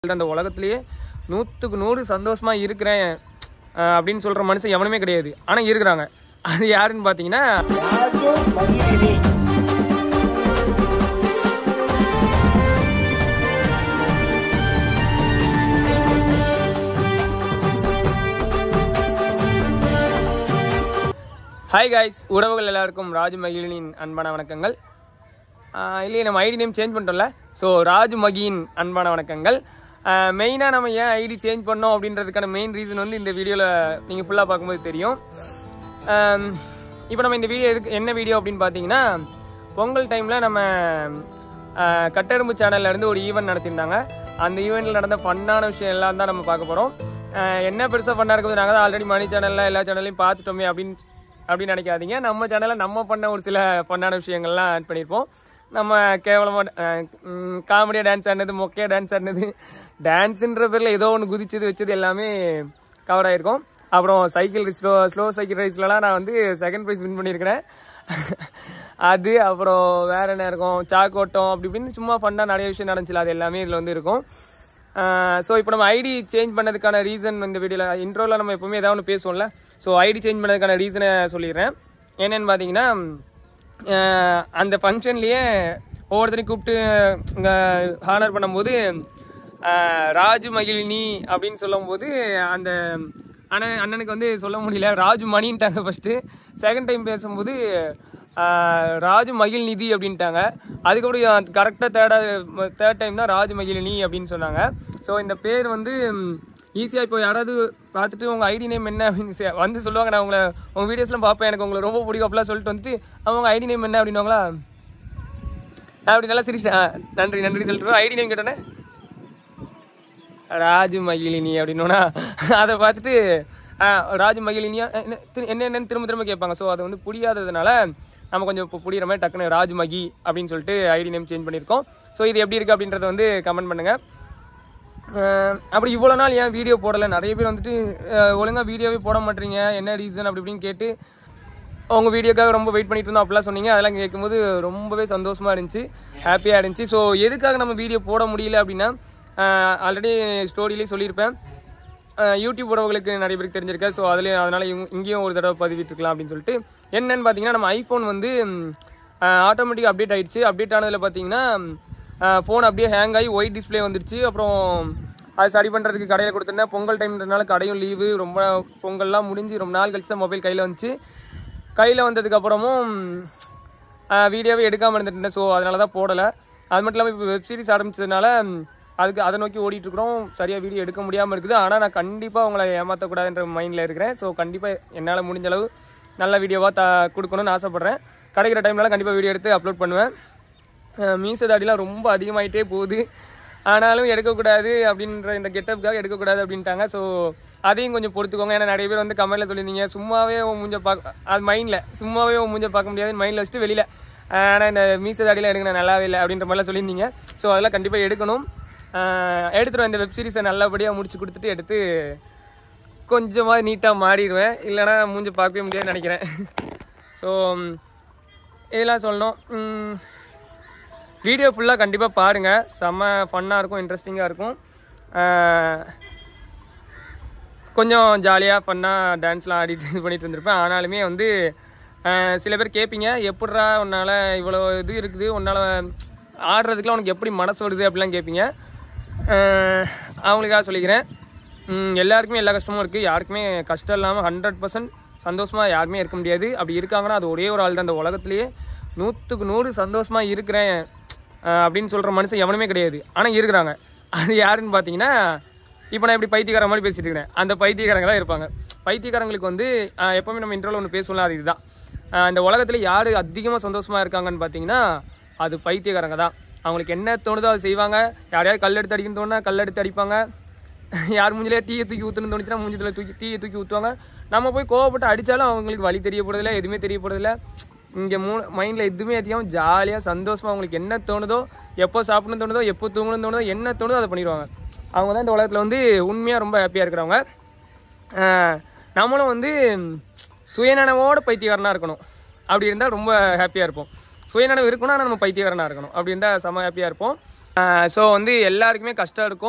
அந்த உலகத்திலேயே நூற்றுக்கு நூறு சந்தோஷமா இருக்கிறேன் அஹ் அப்படின்னு சொல்ற மனுஷன் எவனுமே கிடையாது ஆனா இருக்கிறாங்க அது யாருன்னு பாத்தீங்கன்னா ராஜு மகிழினி ஹாய் காய்ஸ் உறவுகள் எல்லாருக்கும் ராஜு மகிழினின் அன்பான வணக்கங்கள் ஆஹ் இல்லையே நம்ம ஐடி நேம் சேஞ்ச் பண்ணிட்டோம்ல ஸோ ராஜு மகியின் அன்பான வணக்கங்கள் மெயினாக நம்ம ஏன் ஐடி சேஞ்ச் பண்ணோம் அப்படின்றதுக்கான மெயின் ரீசன் வந்து இந்த வீடியோவில் நீங்கள் ஃபுல்லாக பார்க்கும்போது தெரியும் இப்போ நம்ம இந்த வீடியோ எதுக்கு என்ன வீடியோ அப்படின்னு பார்த்தீங்கன்னா பொங்கல் டைமில் நம்ம ஆஹ் கட்டெரும்பு சேனல்ல இருந்து ஒரு ஈவெண்ட் நடத்தியிருந்தாங்க அந்த ஈவெண்ட்டில் நடந்த ஃபன்னான விஷயம் எல்லாம் தான் நம்ம பார்க்க போகிறோம் என்ன பெருசாக ஃபன்னாக இருக்குது நாங்கள் தான் ஆல்ரெடி மணி சேனலில் எல்லா சேனல்லையும் பார்த்துட்டோமே அப்படின்னு அப்படின்னு நினைக்காதீங்க நம்ம சேனலில் நம்ம பண்ண ஒரு சில பண்ணான விஷயங்கள்லாம் ஆட் பண்ணியிருப்போம் நம்ம கேவலமாக காமெடியாக டான்ஸ் ஆடினது மொக்கையாக டான்ஸ் ஆடினது டான்ஸுன்ற பேரில் ஏதோ ஒன்று குதிச்சது வச்சது எல்லாமே கவர் ஆயிருக்கும் அப்புறம் சைக்கிள் ஸ்லோ ஸ்லோ சைக்கிள் ரேஸ்லலாம் நான் வந்து செகண்ட் ப்ரைஸ் வின் பண்ணியிருக்கிறேன் அது அப்புறம் வேற என்ன இருக்கும் சாக்கோட்டம் அப்படி இப்படின்னு சும்மா ஃபண்டாக நிறைய விஷயம் நடந்துச்சுல அது எல்லாமே இதில் வந்து இருக்கும் ஸோ இப்போ நம்ம ஐடி சேஞ்ச் பண்ணதுக்கான ரீசன் இந்த வீடியோவில் இன்ட்ரோவில் நம்ம எப்பவுமே ஏதாவது ஒன்று பேசுவோம்ல ஸோ ஐடி சேஞ்ச் பண்ணதுக்கான ரீசனை சொல்லிடுறேன் என்னன்னு பார்த்தீங்கன்னா அஹ் அந்த ஃபங்க்ஷன்லேயே ஒவ்வொருத்தரையும் கூப்பிட்டு இங்கே ஹானர் பண்ணும்போது அஹ் ராஜு மகிழினி அப்படின்னு சொல்லும்போது அந்த அண்ணன் அண்ணனுக்கு வந்து சொல்ல முடியல ராஜு மணின்ட்டாங்க ஃபர்ஸ்ட்டு செகண்ட் டைம் பேசும்போது ஆஹ் ராஜு மகிழ் நிதி அப்படின்ட்டாங்க அதுக்கப்புறம் கரெக்டாக தேர்டா தேர்ட் டைம் தான் ராஜு மகிழினி அப்படின்னு சொன்னாங்க ஸோ இந்த பேர் வந்து ஈஸியாக இப்போ யாராவது பார்த்துட்டு உங்கள் ஐடி நேம் என்ன அப்படின்னு சே- வந்து சொல்லுவாங்க நான் உங்களை உங்கள் வீடியோஸ்லாம் பார்ப்பேன் எனக்கு உங்களை ரொம்ப பிடிக்கும் அப்படிலாம் சொல்லிட்டு வந்துட்டு அவங்க ஐடி நேம் என்ன அப்படின்னுவாங்களா நான் அப்படி நல்லா சிரிச்சிட்டேன் ஆ, நன்றி நன்றி சொல்லிட்டு ஐடி நேம் கேட்டோன்னே ராஜு மகிழினி அப்படின்னோன்னா அதை பார்த்துட்டு ஆ, ராஜு மகிழினியா என்ன திரு- என்ன என்னன்னு திரும்ப திரும்ப கேட்பாங்க ஸோ அது வந்து புரியாததுனால நம்ம கொஞ்சம் இப்போ புரியுற மாதிரி டக்குனு ராஜு மகி அப்படின்னு சொல்லிட்டு ஐடி நேம் சேஞ்ச் பண்ணியிருக்கோம் ஸோ இது எப்படி இருக்குது அப்படின்றத வந்து கமெண்ட் பண்ணுங்கள் அஹ் அப்படி இவ்வளோ நாள் ஏன் வீடியோ போடலை நிறைய பேர் வந்துட்டு ஒழுங்காக வீடியோவே போட மாட்டீங்க என்ன ரீசன் அப்படி இப்படின்னு கேட்டு உங்க வீடியோக்காக ரொம்ப வெயிட் பண்ணிட்டு இருந்தோம் அப்படிலாம் சொன்னீங்க அதெல்லாம் கேட்கும்போது ரொம்பவே சந்தோஷமா இருந்துச்சு ஹாப்பியாக இருந்துச்சு ஸோ எதுக்காக நம்ம வீடியோ போட முடியல அப்படின்னா ஆல்ரெடி ஸ்டோரியிலேயே சொல்லியிருப்பேன் அஹ் யூடியூப் உறவுகளுக்கு நிறைய பேருக்கு தெரிஞ்சிருக்கேன் ஸோ அதுலேயே அதனால இங்க- இங்கேயும் ஒரு தடவை பதிவிட்டுருக்கலாம் அப்படின்னு சொல்லிட்டு என்னன்னு பார்த்தீங்கன்னா நம்ம ஐஃபோன் வந்து ஆட்டோமேட்டிக் அப்டேட் ஆயிடுச்சு அப்டேட் ஆனதில் பார்த்தீங்கன்னா ஃபோன் அப்படியே ஹேங் ஆகி ஒயிட் டிஸ்ப்ளே வந்துருச்சு அப்புறம் அது சரி பண்ணுறதுக்கு கடையில் கொடுத்துருந்தேன் பொங்கல் டைம்ன்றதுனால கடையும் லீவு ரொம்ப பொங்கல்லாம் முடிஞ்சு ரொம்ப நாள் கழிச்சு தான் மொபைல் கையில் வந்துச்சு கையில் வந்ததுக்கப்புறமும் வீடியோவே எடுக்காமல் இருந்துட்டேன் ஸோ அதனால தான் போடலை அது மட்டும் இல்லாமல் இப்போ வெப் சீரிஸ் ஆரம்பிச்சதுனால ம், அதுக்கு அதை நோக்கி ஓடிட்டு இருக்கிறோம் சரியாக வீடியோ எடுக்க முடியாமல் இருக்குது ஆனால் நான் கண்டிப்பாக உங்களை ஏமாற்றக்கூடாதுன்ற மைண்டில் இருக்கிறேன் ஸோ கண்டிப்பாக என்னால் முடிஞ்ச அளவு நல்ல வீடியோவாக த கொடுக்கணும்னு ஆசைப்பட்றேன் கிடைக்கிற டைம்லாம் கண்டிப்பாக வீடியோ எடுத்து அப்லோட் பண்ணுவேன் அஹ் மீச தாடிலாம் ரொம்ப அதிகமாயிட்டே போகுது ஆனாலும் எடுக்கக்கூடாது அப்படின்ற இந்த கெட்டப்புக்காக எடுக்கக்கூடாது அப்படின்ட்டாங்க ஸோ அதையும் கொஞ்சம் பொறுத்துக்கோங்க ஏன்னா நிறைய பேர் வந்து கமெண்ட்ல சொல்லியிருந்தீங்க சும்மாவே உன் மூஞ்ச பார்க்க அது மைண்டில் சும்மாவே உன் மூஞ்ச பார்க்க முடியாதுன்னு மைண்டில் வச்சுட்டு வெளியில் ஆனால் இந்த மீச தாடிலாம் எடுக்கணும் நல்லாவே இல்லை அப்படின்ற மாதிரிலாம் சொல்லியிருந்தீங்க ஸோ அதெல்லாம் கண்டிப்பாக எடுக்கணும் அஹ் எடுத்துருவேன் இந்த வெப் சீரிஸை நல்லபடியாக முடிச்சு கொடுத்துட்டு எடுத்து கொஞ்சமாக நீட்டாக மாறிடுவேன் இல்லைன்னா மூஞ்ச பார்க்கவே முடியாதுன்னு நினைக்கிறேன் ஸோ இதெல்லாம் சொல்லணும் உம், வீடியோ ஃபுல்லாக கண்டிப்பாக பாருங்கள் செம்ம ஃபன்னாக இருக்கும் இன்ட்ரெஸ்டிங்காக இருக்கும் அஹ் கொஞ்சம் ஜாலியாக ஃபன்னாக டான்ஸ்லாம் ஆடிட்டு இது பண்ணிட்டு இருந்திருப்பேன் ஆனாலுமே வந்து அஹ் சில பேர் கேட்பீங்க எப்படிடா உன்னால் இவ்வளோ இது இருக்குது உன்னால் ஆடுறதுக்குலாம் உனக்கு எப்படி மனசு வருது அப்படிலாம் கேட்பீங்க அஹ் அவங்களுக்காக சொல்லிக்கிறேன் உம் எல்லாருக்குமே எல்லா கஷ்டமும் இருக்குது யாருக்குமே கஷ்டம் இல்லாமல் ஹண்ட்ரட் பர்சன்ட் சந்தோஷமாக யாருமே இருக்க முடியாது அப்படி இருக்காங்கன்னா அது ஒரே ஒரு ஆள் தான் அந்த உலகத்திலேயே நூற்றுக்கு நூறு சந்தோஷமாக இருக்கிறேன் அஹ் அப்படின்னு சொல்கிற மனுஷன் எவனுமே கிடையாது ஆனால் இருக்கிறாங்க அது யாருன்னு பார்த்தீங்கன்னா இப்போ நான் இப்படி பைத்தியக்கார மாதிரி பேசிட்டு இருக்கிறேன் அந்த பைத்தியக்காரங்க தான் இருப்பாங்க பைத்தியக்காரங்களுக்கு வந்து ஆஹ் எப்பவுமே நம்ம இன்ட்ரோல ஒன்று பேசலாம் அது இதுதான் ஆஹ் இந்த உலகத்துல யாரு அதிகமாக சந்தோஷமா இருக்காங்கன்னு பார்த்தீங்கன்னா அது பைத்தியக்காரங்க தான் அவங்களுக்கு என்ன தோணுதோ அதை செய்வாங்க யாரையாவது கல் எடுத்து அடிக்கணும்னு தோணுனா கல் எடுத்து அடிப்பாங்க யார் மூஞ்சிலே டீயை தூக்கி ஊற்றணும்னு தோணுச்சுன்னா மூஞ்சில தூக்கி டீயை தூக்கி ஊற்றுவாங்க நம்ம போய் கோவப்பட்டு அடித்தாலும் அவங்களுக்கு வழி தெரிய போறதில்ல எதுவுமே தெரிய போறதில்ல இங்கே மூ மைண்டில் எதுவுமே அதிகம் ஜாலியாக சந்தோஷமாக அவங்களுக்கு என்ன தோணுதோ எப்போ சாப்பிடணும்னு தோணுதோ எப்போ தூங்கணும்னு தோணுதோ என்ன தோணுதோ அதை பண்ணிடுவாங்க அவங்க தான் இந்த உலகத்தில் வந்து உண்மையாக ரொம்ப ஹாப்பியாக இருக்கிறவங்க ஆஹ் நம்மளும் வந்து சுயநனவோட பைத்தியக்காரனாக இருக்கணும் அப்படி இருந்தால் ரொம்ப ஹாப்பியாக இருப்போம் சுயநனவு இருக்கணும் ஆனால் நம்ம பைத்தியக்காரனாக இருக்கணும் அப்படி இருந்தால் செம ஹாப்பியாக இருப்போம் ஸோ வந்து எல்லாருக்குமே கஷ்டம் இருக்கும்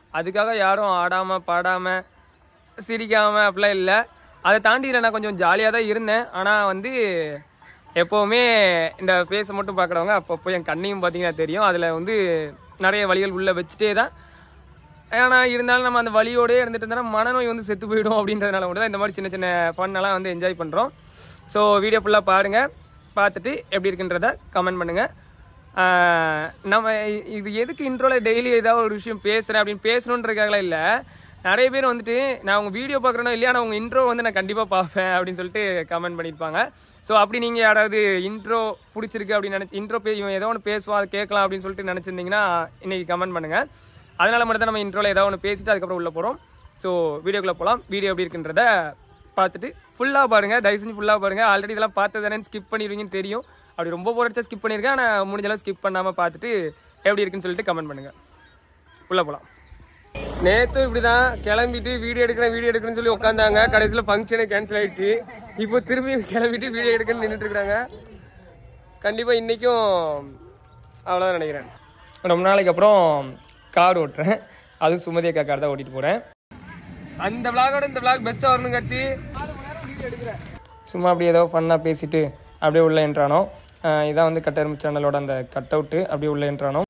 அதுக்காக யாரும் ஆடாமல் பாடாமல் சிரிக்காமல் அப்படிலாம் இல்லை அதை தாண்டி இதில் நான் கொஞ்சம் ஜாலியாக தான் இருந்தேன் ஆனால் வந்து எப்போவுமே இந்த ஃபேஸை மட்டும் பார்க்குறவங்க அப்பப்போ என் கண்ணையும் பார்த்தீங்கன்னா தெரியும் அதில் வந்து நிறைய வழிகள் உள்ளே வச்சுட்டே தான் ஆனால் இருந்தாலும் நம்ம அந்த வழியோடயே இருந்துட்டு இருந்தோம்னா மனநோய் வந்து செத்து போயிடும் அப்படின்றதுனால மட்டும் தான் இந்த மாதிரி சின்ன சின்ன ஃபன்னெல்லாம் வந்து என்ஜாய் பண்ணுறோம் ஸோ வீடியோ ஃபுல்லாக பாருங்கள் பார்த்துட்டு எப்படி இருக்குன்றத கமெண்ட் பண்ணுங்கள் நம்ம இ- இது எதுக்கு இன்ட்ரோவில் டெய்லி ஏதாவது ஒரு விஷயம் பேசுகிறேன் அப்படின்னு பேசணுன்றதுக்காகலாம் இல்லை நிறைய பேர் வந்துட்டு நான் உங்கள் வீடியோ பார்க்குறேனோ இல்லையா நான் உங்கள் இன்ட்ரோ வந்து நான் கண்டிப்பாக பார்ப்பேன் அப்படின்னு சொல்லிட்டு கமெண்ட் பண்ணியிருப்பாங்க ஸோ அப்படி நீங்கள் யாராவது இன்ட்ரோ பிடிச்சிருக்கு அப்படின்னு நினச்சி இன்ட்ரோ பே இவன் ஏதோ ஒன்று பேசுவான் அதை கேட்கலாம் அப்படின்னு சொல்லிட்டு நினச்சிருந்தீங்கன்னா இன்னைக்கு கமெண்ட் பண்ணுங்கள் அதனால மட்டும் தான் நம்ம இன்ட்ரோவில் ஏதாவது ஒன்று பேசிட்டு அதுக்கப்புறம் உள்ளே போகிறோம் ஸோ வீடியோக்குள்ளே போகலாம் வீடியோ எப்படி இருக்குன்றத பார்த்துட்டு ஃபுல்லாக பாருங்கள் தயவு செஞ்சு ஃபுல்லாக பாருங்கள் ஆல்ரெடி இதெல்லாம் பார்த்ததானே ஸ்கிப் பண்ணிடுவீங்கன்னு தெரியும் அப்படி ரொம்ப போர் அடிச்சா ஸ்கிப் பண்ணியிருக்கேன் ஆனால் முடிஞ்ச அளவு ஸ்கிப் பண்ணாமல் பார்த்துட்டு எப்படி இருக்குன்னு சொல்லிட்டு கமெண்ட் பண்ணுங்கள் உள்ளே போகலாம் நேத்தும் இப்படிதான் கிளம்பிட்டு வீடியோ எடுக்கிறேன் வீடியோ எடுக்கிறேன்னு சொல்லி உட்காந்தாங்க கடைசியில் ஃபங்க்ஷனே கேன்சல் ஆயிடுச்சு இப்போ திரும்பி கிளம்பிட்டு வீடியோ எடுக்கணும்னு நின்றுட்டு இருக்காங்க கண்டிப்பா இன்னைக்கும் அவ்வளோதான் நினைக்கிறேன் ரொம்ப நாளைக்கு அப்புறம் கார் ஓட்டுறேன் அதுவும் சுமதி அக்கா கார் தான் ஓட்டிட்டு போறேன் அந்த விளாகோட இந்த விளாக் பெஸ்ட்டாக வரணும் கட்டி சும்மா அப்படியே ஏதோ ஃபன்னாக பேசிட்டு அப்படியே உள்ள என்றானோ இதான் வந்து கட்டெரும்பு சேனலோட அந்த கட் அவுட்டு அப்படியே உள்ள என்றானோ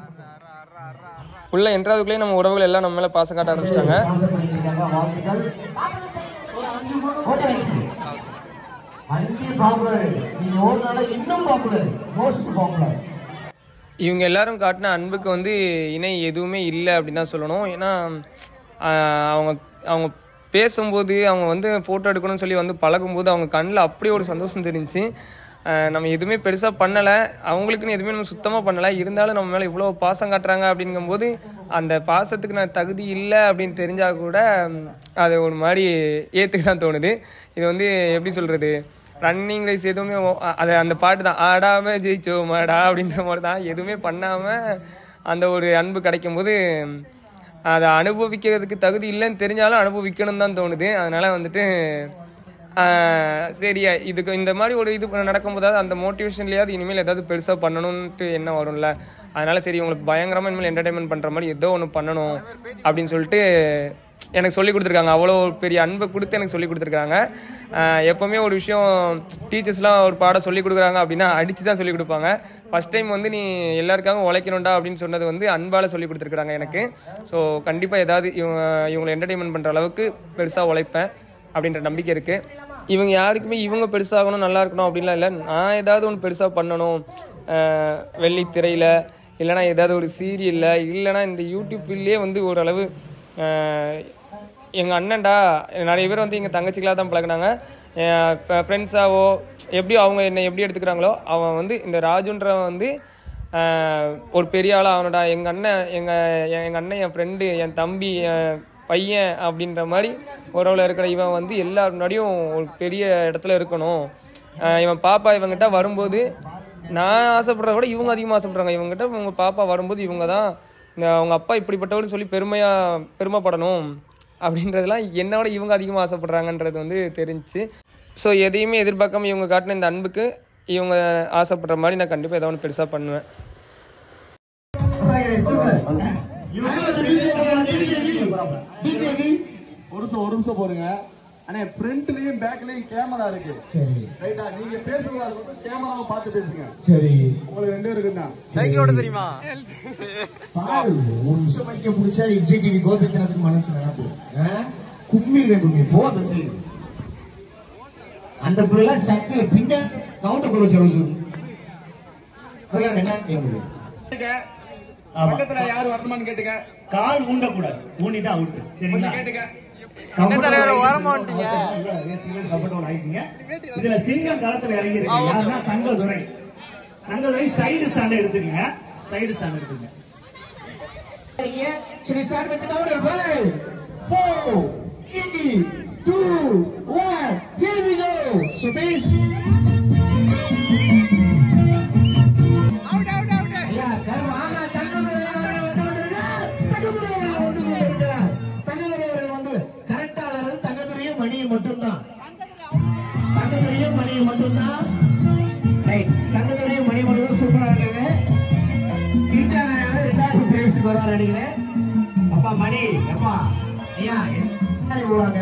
உள்ள என்றதுக்குள்ளேயே நம்ம உறவுகள் எல்லாம் நம்ம மேல பாசம் காட்ட ஆரம்பிச்சிட்டாங்க வாழ்த்துக்கள் ஓட்டாச்சு அஞ்சு பாப்புலர் நீங்க ஓடுனால இன்னும் பாப்புலர் மோஸ்ட் பாப்புலர் இவங்க எல்லாரும் காட்டின அன்புக்கு வந்து இணை எதுவுமே இல்லை அப்படின்னு தான் சொல்லணும் ஏன்னா ஆஹ், அவங்க அவங்க பேசும்போது அவங்க வந்து ஃபோட்டோ எடுக்கணும்னு சொல்லி வந்து பழகும்போது அவங்க கண்ணில் அப்படியே ஒரு சந்தோஷம் தெரிஞ்சுச்சு ஆஹ், நம்ம எதுவுமே பெருசாக பண்ணலை அவங்களுக்குன்னு எதுவுமே நம்ம சுத்தமாக பண்ணலை இருந்தாலும் நம்ம மேலே இவ்வளோ பாசம் காட்டுறாங்க அப்படிங்கும்போது அந்த பாசத்துக்கு நான் தகுதி இல்லை அப்படின்னு தெரிஞ்சால் கூட ம், அது ஒரு மாதிரி ஏற்றுக்க தான் தோணுது இது வந்து எப்படி சொல்கிறது ரன்னிங் ரேஸ் எதுவுமே ஓ- அ- அது அந்த பாட்டு தான் ஆடாம ஜெயிச்சோமாடா அப்படின்ற மாதிரி தான் எதுவுமே பண்ணாம அந்த ஒரு அன்பு கிடைக்கும் போது அதை அனுபவிக்கிறதுக்கு தகுதி இல்லைன்னு தெரிஞ்சாலும் அனுபவிக்கணும் தான் தோணுது அதனால வந்துட்டு ஆஹ், சரியா இதுக்கு இந்த மாதிரி ஒரு இது நடக்கும்போதாவது அந்த மோட்டிவேஷன்லயாவது இனிமேல் ஏதாவது பெருசாக பண்ணணும்ட்டு என்ன வரும்ல அதனால சரி உங்களுக்கு பயங்கரமாக இனிமேல் என்டர்டைன்மெண்ட் பண்ணுற மாதிரி ஏதோ ஒன்று பண்ணணும் அப்படின்னு சொல்லிட்டு எனக்கு சொல்லி கொடுத்துருக்காங்க அவ்வளோ பெரிய அன்பை கொடுத்து எனக்கு சொல்லி கொடுத்துருக்காங்க ஆஹ் எப்பவுமே ஒரு விஷயம் டீச்சர்ஸ்லாம் ஒரு பாடம் சொல்லி கொடுக்குறாங்க அப்படின்னா அடித்து தான் சொல்லி கொடுப்பாங்க ஃபர்ஸ்ட் டைம் வந்து நீ எல்லாருக்காகவும் உழைக்கணும்டா அப்படின்னு சொன்னது வந்து அன்பால் சொல்லி கொடுத்துருக்காங்க எனக்கு ஸோ கண்டிப்பாக ஏதாவது இவங்க இவங்களை என்டர்டைன்மெண்ட் பண்ணுற அளவுக்கு பெருசாக உழைப்பேன் அப்படின்ற நம்பிக்கை இருக்குது இவங்க யாருக்குமே இவங்க பெருசாகணும் நல்லா இருக்கணும் அப்படின்லாம் இல்லை நான் ஏதாவது ஒன்று பெருசாக பண்ணணும் ஆஹ் வெள்ளித்திரையில் இல்லைனா ஏதாவது ஒரு சீரியலில் இல்லைனா இந்த யூடியூப் ஃபீல்ட்லேயே வந்து ஓரளவு எங்கள் அண்ணன்டா நிறைய பேர் வந்து எங்கள் தங்கச்சிகளாக தான் பழகுனாங்க ஃப்ரெண்ட்ஸாவோ எப்படி அவங்க என்னை எப்படி எடுத்துக்கிறாங்களோ அவன் வந்து இந்த ராஜுன்றவன் வந்து ஆஹ், ஒரு பெரிய ஆளாக அவனோட எங்கள் அண்ணன் எங்கள் எங்கள் அண்ணன் என் ஃப்ரெண்டு என் தம்பி என் பையன் அப்படின்ற மாதிரி உறவில் இருக்கிற இவன் வந்து எல்லார் முன்னாடியும் ஒரு பெரிய இடத்துல இருக்கணும் ஆஹ், இவன் பாப்பா இவங்கிட்ட வரும்போது நான் ஆசைப்படுறத விட இவங்க அதிகமாக ஆசைப்படுறாங்க இவங்ககிட்ட உங்க பாப்பா வரும்போது இவங்க தான் இந்த அவங்க அப்பா இப்படிப்பட்டவர்னு சொல்லி பெருமையா பெருமைப்படணும் அப்படின்றதெல்லாம் என்னோட இவங்க அதிகமாக ஆசைப்படுறாங்கன்றது வந்து தெரிஞ்சுச்சு ஸோ எதையுமே எதிர்பார்க்காம இவங்க காட்டின இந்த அன்புக்கு இவங்க ஆசைப்படுற மாதிரி நான் கண்டிப்பாக ஏதாவது ஒன்று பெருசாக பண்ணுவேன் ஒரு நிமிஷம் ஒரு நிமிஷம் போடுங்க அண்ணே ஃப்ரண்ட்லயும் பேக்லயும் கேமரா இருக்கு சரி ரைட்டா நீங்க பேசுறதா இருக்கட்டும் கேமராவை பார்த்து பேசுங்க சரி உங்களுக்கு ரெண்டு பேருக்கு தான் பாரு ஒரு நிமிஷம் வைக்க பிடிச்சா விஜய் டிவி கோபிக்கிறதுக்கு மனசு நினைப்பு கும்மி கும்மி போதும் சரி அந்த பிள்ளை சக்கில பின்ன கவுண்டக்குள்ள சொல்லு அதெல்லாம் என்ன கேட்க பக்கத்துல யார் வரணுமான்னு கேட்டுங்க கால் ஊண்டக்கூடாது ஊண்டிட்டு அவுட் சரிங்களா கேட்டுங்க இதுல சிங்கம் களத்துல இறங்கி இருக்கு யாருன்னா தங்கதுரை தங்கதுரை சைடு ஸ்டாண்ட் எடுத்துக்கங்க சைடு ஸ்டாண்ட் எடுத்துக்கங்க Should we start with the counter? Five, four, three, two, one. Here we go. So please. ஐயா, கரும, ஆனா, தங்கதுரை அவர்கள் வந்து கொண்டிருக்கிறார். தங்கதுரை அவர்கள் வந்து கொண்டிருக்கிறார். தங்கதுரை அவர்கள் வந்து correct ஆ வர்றது தங்கதுரையும் மணியும் மட்டும்தான் தங்கதுரையும் மணியும் மட்டும்தான் Right. தங்கதுரையும் மணி மட்டும் சூப்பரா இருந்தது இந்தியாவில் ரெண்டாவது பிரைஸுக்கு வருவார் நினைக்கிறேன் அப்பா மணி எப்பா ஐயா என்ன போறாங்க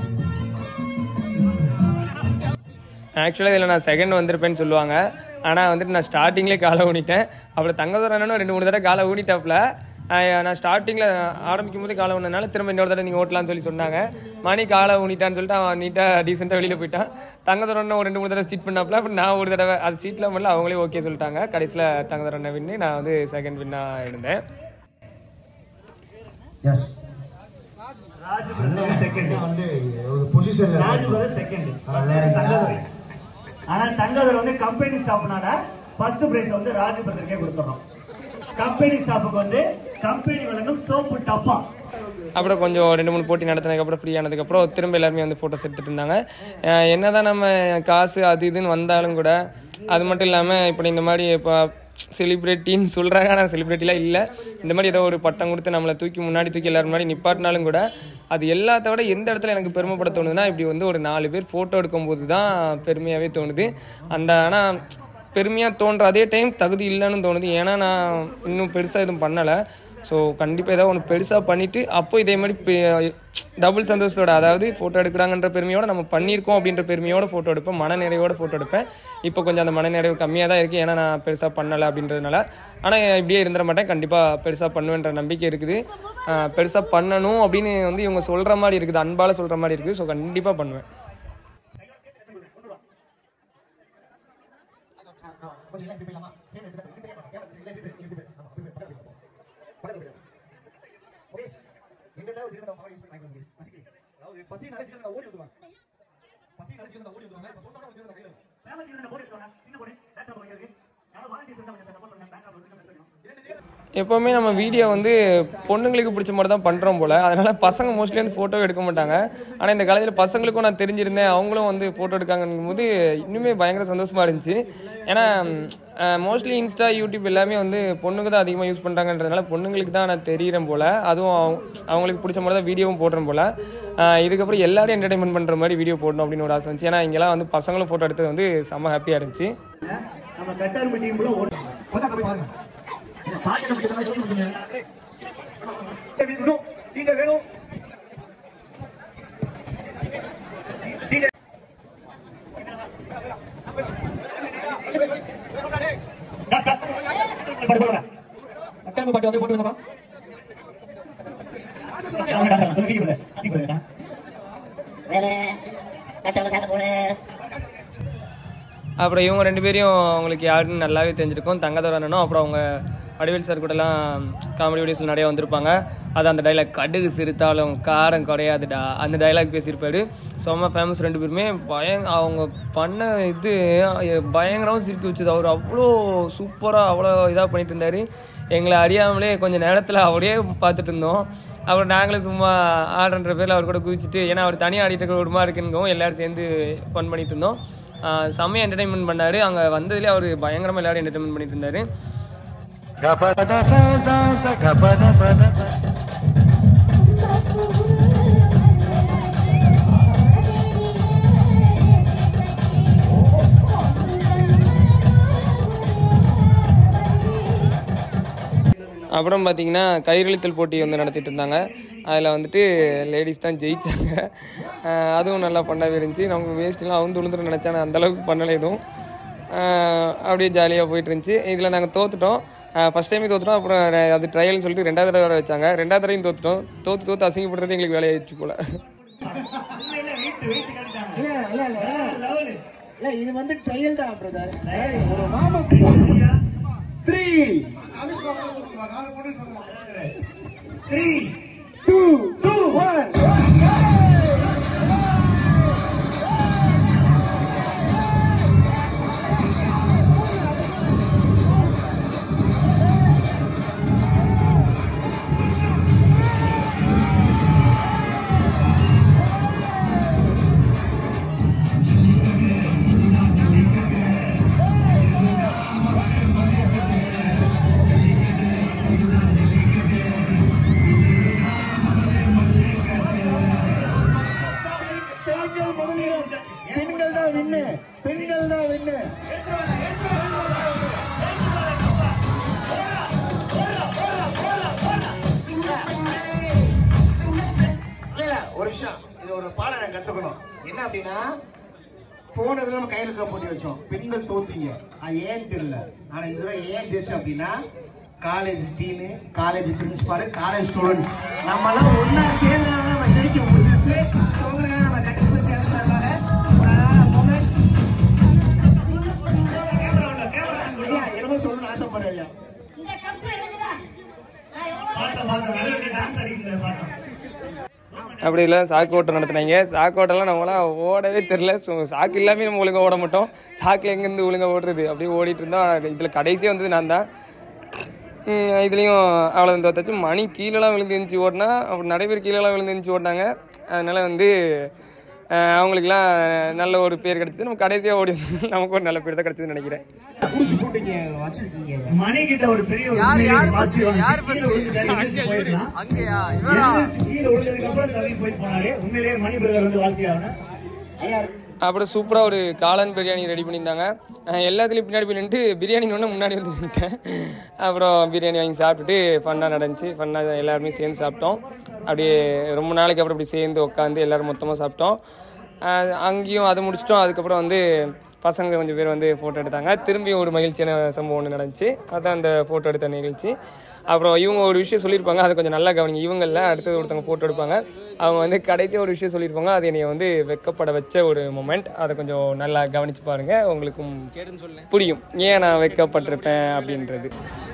ஆக்சுவலாக இதில் நான் செகண்ட் வந்திருப்பேன்னு சொல்லுவாங்க ஆனால் வந்துட்டு நான் ஸ்டார்டிங்லேயே காலை ஊனிட்டேன் அப்புறம் தங்கதூரம் அண்ணனும் ரெண்டு மூணு தடவை காலை ஊனிட்டாப்புல ஆஹ் நான் ஸ்டார்டிங்கில் ஆரம்பிக்கும் போது காலை ஊனதுனால திரும்ப இன்னொரு தடவை நீங்கள் ஓட்டலாம்னு சொல்லி சொன்னாங்க மணி காலை ஊனிட்டான்னு சொல்லிட்டு அவன் நீட்டாக டீசெண்டாக வெளியில் போயிட்டான் தங்கதூரம் அண்ணன் ஒரு ரெண்டு மூணு தடவை சீட் பண்ணாப்புல அப்புறம் நான் ஒரு தடவை அது சீட்டில் பண்ணல அவங்களே ஓகே சொல்லிட்டாங்க கடைசியில் தங்கதூரம் அண்ணன் வின்னு நான் வந்து செகண்ட் வின்னாக இருந்தேன் எஸ் ராஜ் பிரதர் செகண்ட் வந்து ஒரு பொசிஷன்ல ராஜ் பிரதர் செகண்ட் தங்கதுரை ஆனா தங்கதுரை வந்து கம்பெனி ஸ்டாஃப்னால ஃபர்ஸ்ட் பிரைஸ் வந்து ராஜ் பிரதருக்கே கொடுத்துறோம் கம்பெனி ஸ்டாஃபுக்கு வந்து கம்பெனி வழங்கும் சோப்பு டப்பா அப்புறம் கொஞ்சம் ரெண்டு மூணு போட்டி நடத்தினதுக்கப்புறம் ஃப்ரீ ஆனதுக்கப்புறம் திரும்ப எல்லாருமே வந்து ஃபோட்டோஸ் எடுத்துட்டு இருந்தாங்க அஹ் என்னதான் நம்ம காசு அது இதுன்னு வந்தாலும் கூட அது மட்டும் இல்லாமல் இப்படி இந்த மாதிரி இப்போ செலிப்ரிட்டின்னு சொல்கிறாங்க ஆனால் செலிப்ரிட்டிலாம் இல்லை இந்த மாதிரி ஏதோ ஒரு பட்டம் கொடுத்து நம்மளை தூக்கி முன்னாடி தூக்கி எல்லாரும் முன்னாடி நிப்பாட்டினாலும் கூட அது எல்லாத்த விட எந்த இடத்துல எனக்கு பெருமைப்பட தோணுதுன்னா இப்படி வந்து ஒரு நாலு பேர் ஃபோட்டோ எடுக்கும்போது தான் பெருமையாகவே தோணுது அந்த ஆனால் பெருமையாக தோன்ற அதே டைம் தகுதி இல்லைன்னு தோணுது ஏன்னா நான் இன்னும் பெருசாக எதுவும் பண்ணலை ஸோ கண்டிப்பாக ஏதாவது ஒன்று பெருசாக பண்ணிவிட்டு அப்போ இதே மாதிரி டபுள் சந்தோஷத்தோட அதாவது ஃபோட்டோ எடுக்கிறாங்கன்ற பெருமையோட நம்ம பண்ணியிருக்கோம் அப்படின்ற பெருமையோட ஃபோட்டோ எடுப்பேன் மனநிறைவோட ஃபோட்டோ எடுப்பேன் இப்போ கொஞ்சம் அந்த மனநிறைவு கம்மியாக தான் இருக்குது ஏன்னா நான் பெருசாக பண்ணலை அப்படின்றதுனால ஆனால் இப்படியே இருந்துட மாட்டேன் கண்டிப்பாக பெருசாக பண்ணுவேன்ற நம்பிக்கை இருக்குது பெருசாக பண்ணணும் அப்படின்னு வந்து இவங்க சொல்கிற மாதிரி இருக்குது அன்பால் சொல்கிற மாதிரி இருக்குது ஸோ கண்டிப்பாக பண்ணுவேன் கொஞ்சம் இப்படி போயிடலாமா சேம் இப்படி தான் இப்படி தான் கேமரா இப்படி இப்படி இப்படி ஆமா இப்படி பக்கத்துல போய் பக்கத்துல போய் முகேஷ் எங்க தான் வச்சிருந்த பவர் யூஸ் பண்ணி முகேஷ் பசிக்கு அதாவது பசி நினைச்சிட்டு நான் ஓடி வந்துருவேன் பசி நினைச்சிட்டு நான் ஓடி வந்துருவாங்க இப்ப சொன்னா வச்சிருந்த கையில ஃபேமஸ் இதுல போட்டு விட்டுவாங்க சின்ன போடு லேப்டாப் வைக்கிறதுக்கு யாராவது வாலண்டியர்ஸ் இருந்தா கொஞ்சம் சப்போர்ட் பண்ணுங்க பேக்ரவுண்ட் வச்சுக்கோங்க எப்போவுமே நம்ம வீடியோ வந்து பொண்ணுங்களுக்கு பிடிச்ச மாதிரி தான் பண்ணுறோம் போல் அதனால் பசங்க மோஸ்ட்லி வந்து ஃபோட்டோ எடுக்க மாட்டாங்க ஆனால் இந்த காலேஜில் பசங்களுக்கும் நான் தெரிஞ்சிருந்தேன் அவங்களும் வந்து ஃபோட்டோ எடுக்காங்கங்கும் போது இன்னுமே பயங்கர சந்தோஷமாக இருந்துச்சு ஏன்னா மோஸ்ட்லி இன்ஸ்டா யூடியூப் எல்லாமே வந்து பொண்ணுங்க தான் அதிகமாக யூஸ் பண்ணுறாங்கன்றதுனால பொண்ணுங்களுக்கு தான் நான் தெரியிறேன் போல் அதுவும் அவங்க- அவங்களுக்கு பிடிச்ச மாதிரி தான் வீடியோவும் போடுறேன் போல் இதுக்கப்புறம் எல்லாரும் என்டர்டைன்மெண்ட் பண்ணுற மாதிரி வீடியோ போடணும் அப்படின்னு ஒரு ஆசை இருந்துச்சு ஏன்னா இங்கெல்லாம் வந்து பசங்களும் ஃபோட்டோ எடுத்தது வந்து செம்ம ஹாப்பியாக இருந்துச்சு நம்ம கட்டார்பி டீம்ல ஓட்டு பக்கத்துல போய் பாருங்க பாக்கெட் பிடிக்கிற மாதிரி சொல்லி கொடுங்க வேணும் டிஜே வேணும் பாட்டு வந்து போட்டு வந்தப்பா அப்புறம் இவங்க ரெண்டு பேரையும் அவங்களுக்கு யாருன்னு நல்லாவே தெரிஞ்சிருக்கும் தங்கதோர அண்ணனும் அப்புறம் அவங்க வடிவேல் சார் கூடலாம் காமெடி வீடியோஸில் நிறைய வந்திருப்பாங்க அது அந்த டைலாக் கடுகு சிரித்தாலும் காரம் குறையாதுடா அந்த டைலாக் பேசியிருப்பாரு செம்ம ஃபேமஸ் ரெண்டு பேருமே பயங்க அவங்க பண்ண இது பயங்கரமாக சிரிக்க வச்சது அவர் அவ்வளோ சூப்பராக அவ்வளோ இதாக பண்ணிட்டு இருந்தார் எங்களை அறியாமலே கொஞ்சம் நேரத்தில் அப்படியே பார்த்துட்டு இருந்தோம் அப்புறம் நாங்களும் சும்மா ஆடுன்ற பேரில் அவர் கூட குதிச்சுட்டு ஏன்னா அவர் தனியாக ஆடிட்டு இருக்க விடமா இருக்குங்கவும் எல்லாரும் சேர்ந்து ஃபன் பண்ணிட்டு இருந்தோம் ஆஹ் செம்மையா என்டர்டைன்மெண்ட் பண்ணாரு அங்கே வந்ததுலேயே அவர் பயங்கரமாக எல்லாரும் என்டர்டைன்மெண்ட் பண்ணிட்டு இருந்தாரு அப்புறம் பார்த்தீங்கன்னா கயிறுழுத்தல் போட்டி வந்து நடத்திட்டு இருந்தாங்க அதில் வந்துட்டு லேடிஸ் தான் ஜெயிச்சாங்க ஆஹ் அதுவும் நல்லா பண்ணவே இருந்துச்சு நம்ம வேஸ்ட்லாம் அவுந்து விழுந்துட்டு நினச்சா அந்த அளவுக்கு பண்ணலை எதுவும் ஆஹ் அப்படியே ஜாலியாக போயிட்டு இருந்துச்சு இதில் நாங்கள் தோத்துட்டோம் ஃபஸ்ட் டைமே தோத்துட்டோம் அப்புறம் ரெ- அது ட்ரையல்னு சொல்லிட்டு ரெண்டாவது தடவை வர வச்சாங்க ரெண்டாவது தடவையும் தோத்துட்டோம் தோத்து தோத்து அசிங்கப்படுறது எங்களுக்கு வேலையாயிடுச்சு போல இல்ல இல்ல இல்ல இல்ல இது வந்து ட்ரையல் தான் பிரதர் ஒரு மாமா three three two two one ஆ ஒரு விஷயம் இது ஒரு பாடம் நான் கத்துக்கணும் என்ன அப்படின்னா போனதுல நம்ம கையில இருக்கிற போட்டி வச்சோம் பெண்கள் தோத்தீங்க அது ஏன்னு தெரியல ஆனா இந்த தடவை ஏன் ஜெயிச்சோம் அப்படின்னா college dean college principal college students நம்ம எல்லாம் ஒன்னா சேர்ந்து நம்ம ஜெயிக்க முடிஞ்சு நம்ம கட்டி பிடிச்சி என்னமோ சொல்லணும்னு ஆசைப்படுறேன் ஐயா பார்த்தோம் பார்த்தோம் நல்ல டான்ஸ் அடிக்கிறது பார்த்தோம் அப்படி இல்லை சாக்கு ஓட்டம் நடத்துனாங்க சாக்கு ஓட்டம்லாம் நம்மளாம் ஓடவே தெரில ஸோ சாக்கு இல்லாமல் நம்ம ஒழுங்காக ஓட மாட்டோம் சாக்கில் எங்கேருந்து ஒழுங்காக ஓடுறது அப்படியே ஓடிட்டு இருந்தோம் இதில் கடைசியாக வந்தது நான் தான் ம், இதுலேயும் அவ்வளோ தோத்தாச்சு மணி கீழெல்லாம் விழுந்து இருந்துச்சு ஓடினா அப்புறம் நிறைய பேர் கீழெல்லாம் விழுந்து இருந்துச்சு ஓடினாங்க அதனால் வந்து அஹ், அவங்களுக்குலாம் நல்ல ஒரு பேர் கிடச்சிது நம்ம கடைசியாக ஓடி வந்தது நமக்கு ஒரு நல்ல பேர் தான் கிடச்சிதுன்னு நினைக்கிறேன் குடிச்சு போட்டீங்க வச்சிருக்கீங்க மணி கிட்ட ஒரு பெரிய ஒரு உண்மையை positive வந்து கீழே விழுந்துட்டாரு, எந்திரிச்சு போயிடலாம். எந்திரிச்சு கீழே விழுந்ததுக்கு அப்புறம் தள்ளி போய் போனாரு உண்மையிலேயே மணி பிரதர் வந்து வாழ்க்கையாகணும் அப்புறம் சூப்பராக ஒரு காளான் பிரியாணி ரெடி பண்ணியிருந்தாங்க அஹ் எல்லாத்துலேயும் பின்னாடி போய் நின்றுட்டு பிரியாணி ஒன்று முன்னாடி வந்து நின்றுட்டேன் அப்புறம் பிரியாணி வாங்கி சாப்பிட்டுட்டு ஃபன்னாக நடந்துச்சு ஃபன்னாக எல்லாருமே சேர்ந்து சாப்பிட்டோம் அப்படியே ரொம்ப நாளைக்கு அப்புறம் இப்படி சேர்ந்து உட்காந்து எல்லோரும் மொத்தமாக சாப்பிட்டோம் அஹ் அங்கேயும் அதை முடிச்சிட்டோம் அதுக்கப்புறம் வந்து பசங்க கொஞ்சம் பேர் வந்து ஃபோட்டோ எடுத்தாங்க திரும்பி ஒரு மகிழ்ச்சியான சம்பவம் ஒன்று நடந்துச்சு அதான் அந்த ஃபோட்டோ எடுத்த நிகழ்ச்சி அப்புறம் இவங்க ஒரு விஷயம் சொல்லியிருப்பாங்க அதை கொஞ்சம் நல்லா கவனிங்க இவங்கள அடுத்தது ஒருத்தவங்க ஃபோட்டோ எடுப்பாங்க அவங்க வந்து கடைசியாக ஒரு விஷயம் சொல்லியிருப்பாங்க அது என்னை வந்து வெக்கப்பட வச்ச ஒரு மொமெண்ட் அதை கொஞ்சம் நல்லா கவனிச்சு பாருங்க உங்களுக்கும் புரியும் ஏன் நான் வெக்கப்பட்டிருப்பேன் அப்படின்றது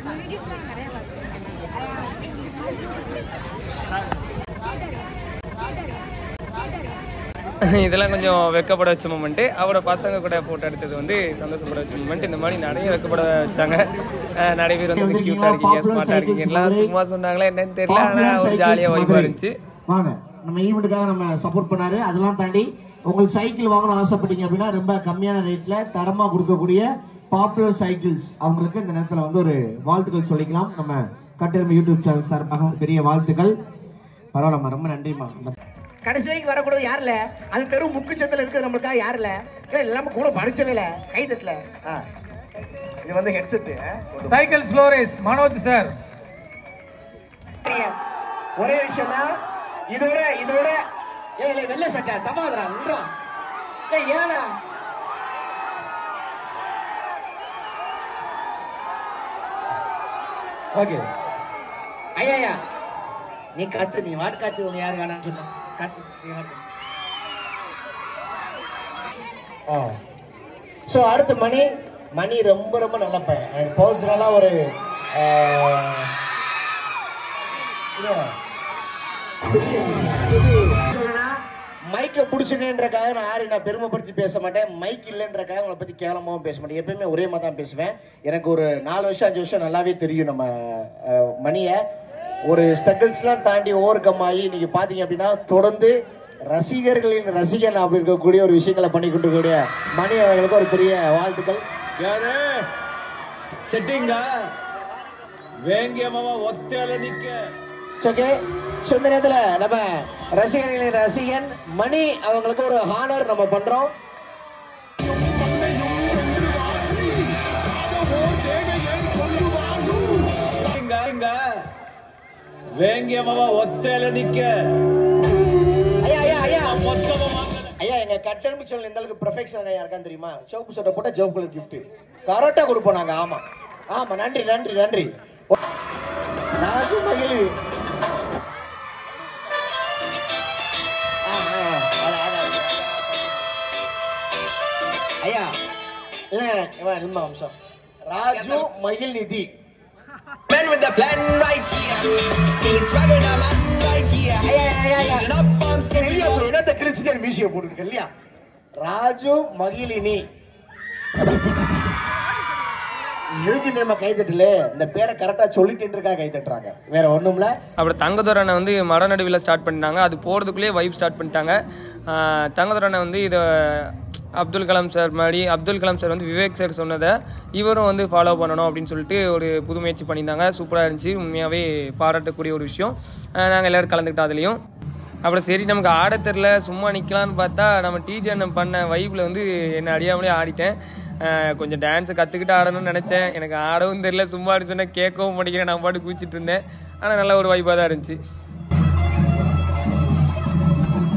இதெல்லாம் கொஞ்சம் வெக்கப்பட வச்ச மூமெண்ட்டு அவரோட பசங்க கூட ஃபோட்டோ எடுத்தது வந்து சந்தோஷப்பட வச்ச மூமெண்ட் இந்த மாதிரி நிறைய வெக்கப்பட வச்சாங்க அஹ் நிறைய பேர் வந்து க்யூட்டாக இருக்கீங்க ஸ்மார்ட்டாக இருக்கீங்க எல்லாம் சும்மா சொன்னாங்களா என்னன்னு தெரியல ஆனால் ஒரு ஜாலியாக வைப்பாக இருந்துச்சு வாங்க நம்ம ஈவெண்ட்டுக்காக நம்ம சப்போர்ட் பண்ணாரு அதெல்லாம் தாண்டி உங்களுக்கு சைக்கிள் வாங்கணும் ஆசைப்பட்டீங்க அப்படின்னா ரொம்ப கம்மியான ரேட்ல தரமா கொடுக்கக்கூடிய பாப்புலர் சைக்கிள்ஸ் அவங்களுக்கு இந்த நேரத்துல வந்து ஒரு வாழ்த்துக்கள் சொல்லிக்கலாம் நம்ம கட்டெருமை யூடியூப் சேனல் சார்பாக பெரிய வாழ்த்துக்கள் பரவாயில்லம்மா ரொம்ப நன்றிம்மா கடைசி வரைக்கும் வரக்கூடாது யாருல அது தெரு முக்கு சத்துல இருக்குது நம்மளுக்காக யாருல எல்லாமே கூட படிச்சவே கை தட்டல இது வந்து headset cycle slow race Manoj sir ஒரே விஷயம் தான் இதோட இதோட ஏய் இல்லை வெள்ளை சட்டை தப்பாதுடா நின்றா ஏய் ஏடா ஓகே ஐயா ஐயா நீ காத்து நீ வாட் காத்து உங்க யாரு வேணாம்னு சொன்ன காத்து நீ வாட்டு ஆ ஸோ அடுத்து மணி மணி ரொம்ப ரொம்ப நல்ல பையன் பர்சனலாக ஒரு ஆஹ், இது மைக்கை பிடிச்சினேன்றக்காக நான் யாரையும் நான் பெருமைப்படுத்தி பேச மாட்டேன் மைக் இல்லைன்றக்காக உங்களை பற்றி கேவலமாகவும் பேச மாட்டேன் எப்பயுமே ஒரே மாதிரி தான் பேசுவேன் எனக்கு ஒரு நாலு வருஷம் அஞ்சு வருஷம் நல்லாவே தெரியும் நம்ம அஹ், மணியை ஒரு ஸ்ட்ரகிள்ஸ்லாம் தாண்டி ஓவர் கம் ஆகி நீங்கள் பார்த்தீங்க அப்படின்னா தொடர்ந்து ரசிகர்களின் ரசிகன் அப்படி இருக்கக்கூடிய ஒரு விஷயங்களை பண்ணி கொண்டு இருக்கக்கூடிய மணி அவர்களுக்கு ஒரு பெரிய வாழ்த்துக்கள் செட்டிங்க வேங்கிய மாமா ஒத்தையில நிக்க ஓகே ஸோ இந்த நேரத்தில் நம்ம ரசிகர்களின் ரசிகன் மணி அவங்களுக்கு ஒரு ஹானர் நம்ம பண்ணுறோம் இங்க இங்க வேங்கிய மாமா ஒத்தையில நிக்க ஐயா ஐயா ஐயா மொத்தமா வாங்க ஐயா எங்க கட்டணம் சேனல் எந்த அளவுக்கு பெர்ஃபெக்ஷன் ஐயா இருக்கான்னு தெரியுமா சிவப்பு சட்டை போட்டா சிவப்பு கலர் gift கரெக்டா கொடுப்போம் நாங்க ஆமா ஆமா நன்றி நன்றி நன்றி ராசு மகிழ் ஆ, ஆ, அதான், அதான், அதான். ஐயா இல்ல இவன் நிம்ம அம்சம் ராஜு மகிழ் நிதி Man with the plan right here. Feeling swagger, the man right here. ஐயா ஐயா ஐயா Picking up bombs, சரியா இப்ப என்னத்த கிறிஸ்டியன் மியூசியம் போட்டுருக்கு இல்லையா ராஜு மகிழினி எதுக்கு தெரியுமா கை தட்டல இந்த பேரை கரெக்டா சொல்லிட்டு இருக்கா கை தட்டுறாங்க வேற ஒண்ணும்ல அப்புறம் தங்கதுரனை வந்து மர நடுவில் ஸ்டார்ட் பண்ணிட்டாங்க அது போகிறதுக்குள்ளேயே வைப் ஸ்டார்ட் பண்ணிட்டாங்க ஆஹ் தங்கதுரனை வந்து இதை அப்துல் கலாம் சார் மாதிரி அப்துல் கலாம் சார் வந்து விவேக் சார் சொன்னதை இவரும் வந்து ஃபாலோ பண்ணணும் அப்படின்னு சொல்லிட்டு ஒரு புது முயற்சி பண்ணியிருந்தாங்க சூப்பராக இருந்துச்சு உண்மையாகவே பாராட்டக்கூடிய ஒரு விஷயம் நாங்கள் எல்லோரும் கலந்துக்கிட்டோம் அதுலேயும் அப்புறம் சரி நமக்கு ஆட தெரில சும்மா நிற்கலான்னு பார்த்தா நம்ம டிஜி அண்ணன் பண்ண வைப்பில் வந்து என்னை அறியாமலே ஆடிட்டேன் ஆஹ் கொஞ்சம் டான்ஸை கற்றுக்கிட்டு ஆடணும்னு நினச்சேன் எனக்கு ஆடவும் தெரியல சும்மா சொன்னால் கேட்கவும் மாட்டேங்கிறேன் நான் பாட்டு குச்சிட்டு இருந்தேன் ஆனால் நல்ல ஒரு வைப்பாக தான் இருந்துச்சு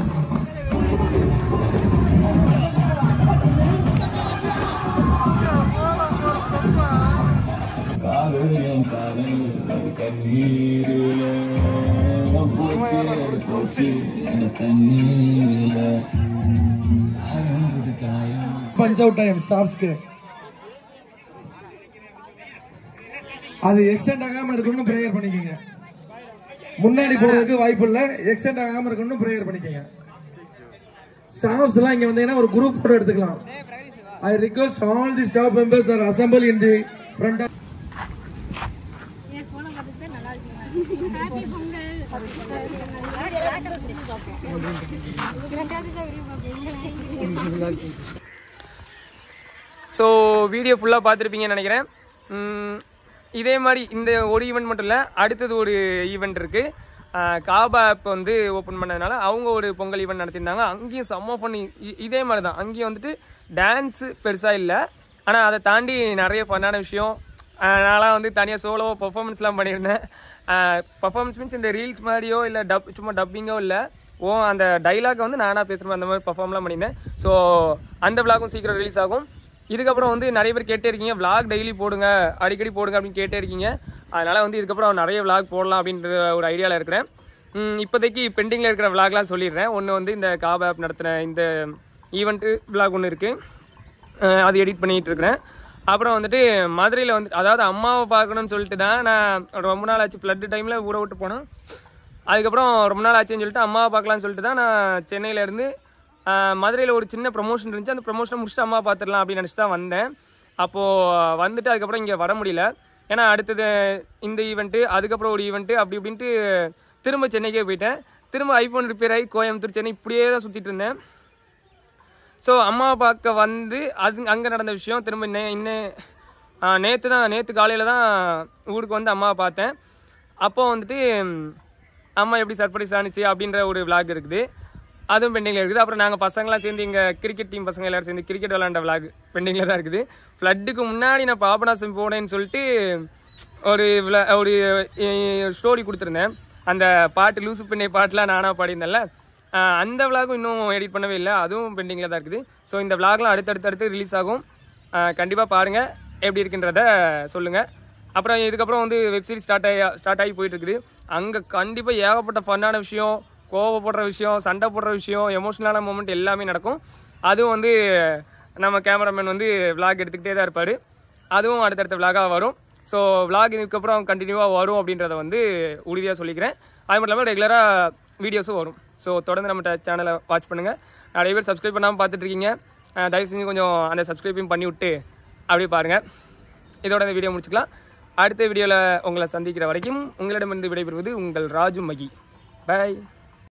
பஞ்ச் அவுட் டைம் ஸ்டாப்ஸ்க்கு அது எக்ஸ்டெண்ட் ஆகாம இருக்கணும்னு ப்ரேயர் பண்ணிக்கோங்க முன்னாடி போறதுக்கு வாய்ப்பு இல்ல எக்ஸ்டெண்ட் ஆகாம இருக்கணும்னு ப்ரேயர் பண்ணிக்கோங்க ஸ்டாஃப்ஸ் எல்லாம் இங்க வந்தீங்கன்னா ஒரு குரூப் போட்டோ எடுத்துக்கலாம் I request all the staff members are assemble in the front of என் போனை பார்த்துட்டு நல்லா இருக்கீங்க ஹாப்பி பொங்கல் ரெண்டாவது வீடியோ ஸோ வீடியோ ஃபுல்லாக பார்த்துருப்பீங்கன்னு நினைக்கிறேன் உம், இதே மாதிரி இந்த ஒரு ஈவெண்ட் மட்டும் இல்லை அடுத்தது ஒரு ஈவெண்ட் இருக்குது காபா ஆப் வந்து ஓப்பன் பண்ணதுனால அவங்க ஒரு பொங்கல் ஈவெண்ட் நடத்தியிருந்தாங்க அங்கேயும் செம்ம பண்ணி இதே மாதிரி தான் அங்கேயும் வந்துட்டு டான்ஸு பெருசாக இல்லை ஆனால் அதை தாண்டி நிறைய ஃபன்னான விஷயம் ஆஹ் நான்லாம் வந்து தனியாக சோலோவாக பர்ஃபார்மன்ஸ்லாம் பண்ணியிருந்தேன் பர்ஃபார்மன்ஸ் மீன்ஸ் இந்த ரீல்ஸ் மாதிரியோ இல்லை டப் சும்மா டப்பிங்கோ இல்லை ஓ அந்த டைலாக் வந்து நானாக பேசுகிறேன் அந்த மாதிரி பர்ஃபார்ம்லாம் பண்ணியிருந்தேன் ஸோ அந்த விளாகும் சீக்கிரம் ரிலீஸ் ஆகும் இதுக்கப்புறம் வந்து நிறைய பேர் கேட்டே இருக்கீங்க vlog டெய்லி போடுங்க அடிக்கடி போடுங்க அப்படின்னு கேட்டே இருக்கீங்க அதனால வந்து இதுக்கப்புறம் நிறைய vlog போடலாம் அப்படின்ற ஒரு ஐடியாவில் இருக்கிறேன் உம், இப்போதைக்கு பெண்டிங்கில் இருக்கிற விளாக்லாம் சொல்லிடுறேன் ஒன்று வந்து இந்த காப் ஆப் நடத்தின இந்த ஈவெண்ட்டு விளாக் ஒன்று இருக்குது அது எடிட் பண்ணிட்டு இருக்கிறேன் அப்புறம் வந்துட்டு மதுரையில் வந்து அதாவது அம்மாவை பார்க்கணும்னு சொல்லிட்டு தான் நான் ரொம்ப நாள் ஆச்சு ஃப்ளட்டு டைமில் ஊரை விட்டு போனேன் அதுக்கப்புறம் ரொம்ப நாள் ஆச்சுன்னு சொல்லிட்டு அம்மாவை பார்க்கலாம்னு சொல்லிட்டு தான் நான் சென்னையில இருந்து மதுரையில் ஒரு சின்ன ப்ரொமோஷன் இருந்துச்சு அந்த ப்ரொமோஷனை முடிச்சுட்டு அம்மா பார்த்துடலாம் அப்படின்னு நினச்சி தான் வந்தேன் அப்போது வந்துட்டு அதுக்கப்புறம் இங்கே வர முடியல ஏன்னா அடுத்தது இந்த ஈவெண்ட்டு அதுக்கப்புறம் ஒரு ஈவெண்ட்டு அப்படி இப்படின்ட்டு திரும்ப சென்னைக்கே போயிட்டேன் திரும்ப ஐஃபோன் ரிப்பேர் ஆகி கோயம்புத்தூர் சென்னை இப்படியே தான் சுற்றிட்டு இருந்தேன் ஸோ அம்மாவை பார்க்க வந்து அது அங்கே நடந்த விஷயம் திரும்ப நே இன்னும் நேற்று தான் நேற்று காலையில் தான் ஊருக்கு வந்து அம்மாவை பார்த்தேன் அப்போ வந்துட்டு ம், அம்மா எப்படி சர்ப்ரைஸ் ஆனிச்சு அப்படின்ற ஒரு விளாக் இருக்குது அதுவும் பெண்டிங்கில் இருக்குது அப்புறம் நாங்கள் பசங்களாம் சேர்ந்து இங்கே கிரிக்கெட் டீம் பசங்க எல்லாரும் சேர்ந்து கிரிக்கெட் விளாண்ட விளாக் பெண்டிங்கில் தான் இருக்குது ஃப்ளட்டுக்கு முன்னாடி நான் பாபநாசம் போனேன்னு சொல்லிட்டு ஒரு விளா- ஒரு ஸ்டோரி கொடுத்துருந்தேன் அந்த பாட்டு லூசு பெண்ணை பாட்டுலாம் நானாக பாடியிருந்தேன்ல ஆஹ் அந்த விளாகும் இன்னும் எடிட் பண்ணவே இல்லை அதுவும் பெண்டிங்கில் தான் இருக்குது ஸோ இந்த விளாக்லாம் அடுத்தடுத்து அடுத்து ரிலீஸ் ஆகும் கண்டிப்பாக பாருங்கள் எப்படி இருக்குன்றத சொல்லுங்கள் அப்புறம் இதுக்கப்புறம் வந்து வெப்சீரிஸ் ஸ்டார்ட் ஆகி ஸ்டார்ட் ஆகி போயிட்டு இருக்குது அங்கே கண்டிப்பாக ஏகப்பட்ட ஃபன்னான விஷயம் கோவப்படுற விஷயம் சண்டை போடுற விஷயம் எமோஷனலான மூமெண்ட் எல்லாமே நடக்கும் அதுவும் வந்து நம்ம கேமராமேன் வந்து விளாக் எடுத்துக்கிட்டே தான் இருப்பார் அதுவும் அடுத்தடுத்த விளாகாக வரும் ஸோ விளாக் இதுக்கப்புறம் கண்டினியூவாக வரும் அப்படின்றத வந்து உறுதியாக சொல்லிக்கிறேன் அது மட்டும் இல்லாமல் ரெகுலராக வீடியோஸும் வரும் ஸோ தொடர்ந்து நம்ம சேனலை வாட்ச் பண்ணுங்கள் நிறைய பேர் சப்ஸ்கிரைப் பண்ணாமல் பார்த்துட்டு இருக்கீங்க அஹ் தயவு செஞ்சு கொஞ்சம் அந்த சப்ஸ்கிரைபையும் பண்ணி விட்டு அப்படியே பாருங்கள் இதோட இந்த வீடியோ முடிச்சுக்கலாம் அடுத்த வீடியோவில் உங்களை சந்திக்கிற வரைக்கும் உங்களிடமிருந்து விடைபெறுவது உங்கள் ராஜு மகி பை